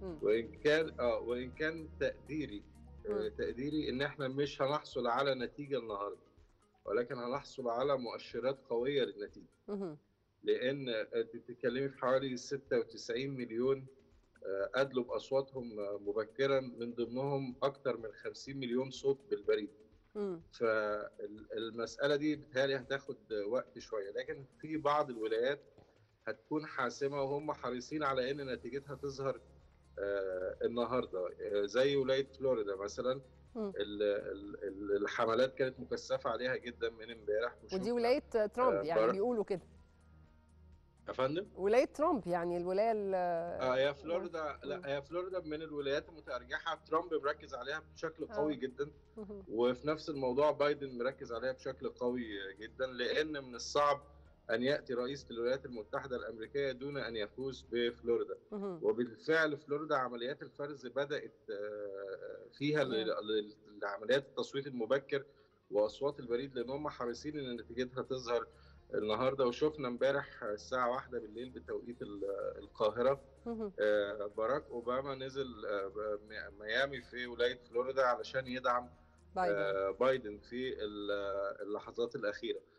مم. وان كان اه وان كان تقديري آه، مم. تقديري ان احنا مش هنحصل على نتيجه النهارده ولكن هنحصل على مؤشرات قويه للنتيجه مهم. لان انت بتتكلمي في حوالي 96 مليون آه، ادلوا باصواتهم آه، مبكرا من ضمنهم اكثر من 50 مليون صوت بالبريد مم. فالمساله دي بتهيألي هتاخد وقت شويه لكن في بعض الولايات هتكون حاسمه وهم حريصين على ان نتيجتها تظهر آه، النهارده آه، زي ولايه فلوريدا مثلا مم. ال- ال- ال- الحملات كانت مكثفه عليها جدا من امبارح ودي وشفنا- ولايه ترامب آه، يعني بر- بيقولوا كده يا فندم ولايه ترامب يعني الولايه ال- اه هي فلوريدا مم. لا هي فلوريدا من الولايات المتأرجحة ترامب مركز عليها بشكل آه. قوي جدا مهم. وفي نفس الموضوع بايدن مركز عليها بشكل قوي جدا لأن من الصعب أن يأتي رئيس للولايات المتحدة الأمريكية دون أن يفوز بفلوريدا مهم. وبالفعل فلوريدا عمليات الفرز بدأت آه، فيها ل- ل- لعمليات التصويت المبكر وأصوات البريد لأن هم حريصين أن نتيجتها تظهر النهارده وشفنا امبارح الساعة واحدة بالليل بتوقيت ال- القاهرة مهم. آه، باراك اوباما نزل آه، م- ميامي في ولايه فلوريدا علشان يدعم بايدن آه، بايدن في ال- اللحظات الاخيره